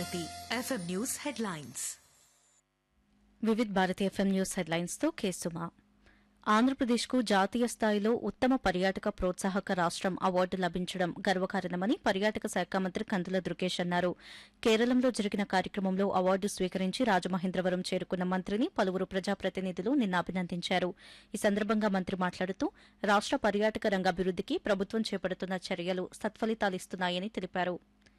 Bharati FM news headlines Vividh Bharati FM news హెడ్లైన్స్తో కేసుమా ఆంధ్రప్రదేశ్కు జాతీయ స్థాయిలో ఉత్తమ పర్యాటక ప్రోత్సాహక రాష్టం అవార్డు లభించడం గర్వకారణమని పర్యాటక శాఖ మంత్రి కందుల దుర్గేష్ అన్నారు కేరళంలో జరిగిన కార్యక్రమంలో అవార్డు స్వీకరించి రాజమహేంద్రవరం చేరుకున్న మంత్రిని పలువురు ప్రజాప్రతినిధులు నిన్న అభినందించారు ఈ సందర్భంగా మంత్రి మాట్లాడుతూ రాష్ట పర్యాటక రంగ అభివృద్దికి ప్రభుత్వం చేపడుతున్న చర్యలు సత్ఫలితాలిస్తున్నాయని తెలిపారు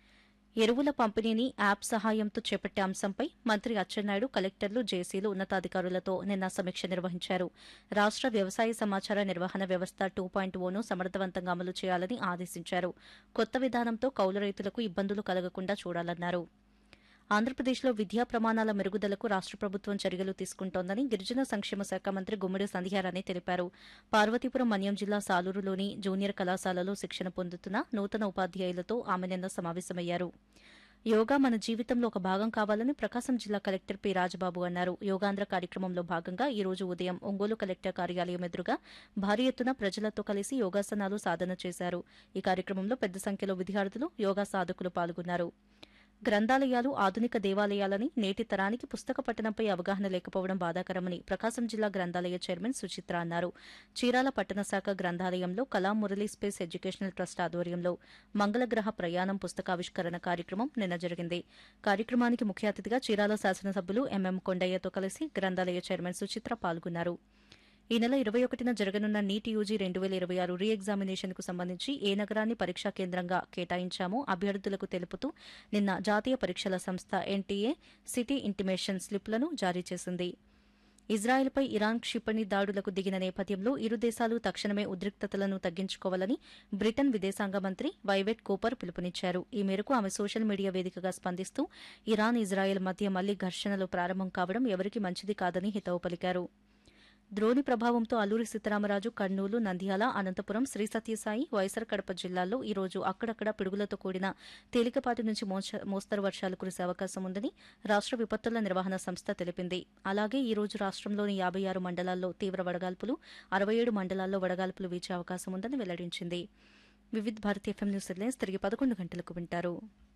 ఎరువుల పంపిణీని యాప్ సహాయంతో చేపట్టే అంశంపై మంత్రి అచ్చెన్నాయుడు కలెక్టర్లు జేసీలు ఉన్నతాధికారులతో నిన్న సమీక్ష నిర్వహించారు రాష్ట వ్యవసాయ సమాచార నిర్వహణ వ్యవస్థ టూ పాయింట్ ఓను సమర్థవంతంగా అమలు చేయాలని ఆదేశించారు కొత్త విధానంతో కౌలు రైతులకు ఇబ్బందులు కలగకుండా చూడాలన్నారు ఆంధ్రప్రదేశ్లో విద్యా ప్రమాణాల మెరుగుదలకు రాష్ట ప్రభుత్వం చర్యలు తీసుకుంటోందని గిరిజన సంక్షేమ శాఖ మంత్రి గుమ్మడి సంధ్యారాణి తెలిపారు పార్వతీపురం మన్యం జిల్లా సాలూరులోని జూనియర్ కళాశాలలో శిక్షణ పొందుతున్న నూతన ఉపాధ్యాయులతో ఆమె నిన్న సమావేశమయ్యారు యోగా మన జీవితంలో ఒక భాగం కావాలని ప్రకాశం జిల్లా కలెక్టర్ పి రాజబాబు అన్నారు యోగాంధ్ర కార్యక్రమంలో భాగంగా ఈ రోజు ఉదయం ఒంగోలు కలెక్టర్ కార్యాలయం ఎదురుగా భారీ ఎత్తున ప్రజలతో కలిసి యోగాసనాలు సాధన చేశారు ఈ కార్యక్రమంలో పెద్ద సంఖ్యలో విద్యార్థులు యోగా సాధకులు పాల్గొన్నారు గ్రంథాలయాలు ఆధునిక దేవాలయాలని నేటి తరానికి పుస్తక పఠనంపై అవగాహన లేకపోవడం బాధాకరమని ప్రకాశం జిల్లా గ్రంథాలయ చైర్మన్ సుచిత్ర అన్నారు చీరాల పట్టణ శాఖ గ్రంథాలయంలో కళా మురళీ స్పేస్ ఎడ్యుకేషనల్ ట్రస్ట్ ఆధ్వర్యంలో మంగళగ్రహ ప్రయాణం పుస్తకావిష్కరణ కార్యక్రమం నిన్న జరిగింది కార్యక్రమానికి ముఖ్య అతిథిగా చీరాల శాసనసభ్యులు ఎంఎం కొండయ్యతో కలిసి గ్రంథాలయ చైర్మన్ సుచిత్ర పాల్గొన్నారు ఈ నెల ఇరవై ఒకటిన జరగనున్న నీట్ యూజీ రెండు వేల ఇరవై ఆరు రీ ఎగ్జామినేషన్ కు సంబంధించి ఏ నగరాన్ని పరీక్షా కేంద్రంగా కేటాయించామో అభ్యర్థులకు తెలుపుతూ నిన్న జాతీయ పరీక్షల సంస్థ ఎన్టీఏ సిటీ ఇంటిమేషన్ స్లిప్లను జారీ చేసింది ఇజ్రాయెల్పై ఇరాన్ క్షిపణి దాడులకు దిగిన నేపథ్యంలో ఇరు దేశాలు తక్షణమే ఉద్రిక్తతలను తగ్గించుకోవాలని బ్రిటన్ విదేశాంగ మంత్రి వైవెట్ కూపర్ పిలుపునిచ్చారు ఈ మేరకు ఆమె సోషల్ మీడియా వేదికగా స్పందిస్తూ ఇరాన్ ఇజ్రాయెల్ మధ్య మళ్లీ ఘర్షణలు ప్రారంభం కావడం ఎవరికీ మంచిది కాదని హితవు పలికారు ద్రోణి ప్రభావంతో అల్లూరి సీతారామరాజు కర్నూలు నంద్యాల అనంతపురం శ్రీ సత్యసాయి వైఎస్సార్ కడప జిల్లాల్లో ఈ రోజు అక్కడక్కడ పిడుగులతో కూడిన తేలికపాటి నుంచి మోచ- మోస్తరు వర్షాలు కురిసే అవకాశం ఉందని రాష్ట విపత్తుల నిర్వహణ సంస్థ తెలిపింది అలాగే ఈ రోజు రాష్ట్రంలోని యాబై ఆరు మండలాల్లో తీవ్ర వడగాల్పులు అరవై ఏడు మండలాల్లో వడగాల్పులు వీచే అవకాశం ఉందని వెల్లడించింది Vividh Bharati FM news headlines తిరిగి పదకొండు గంటలకు వింటారు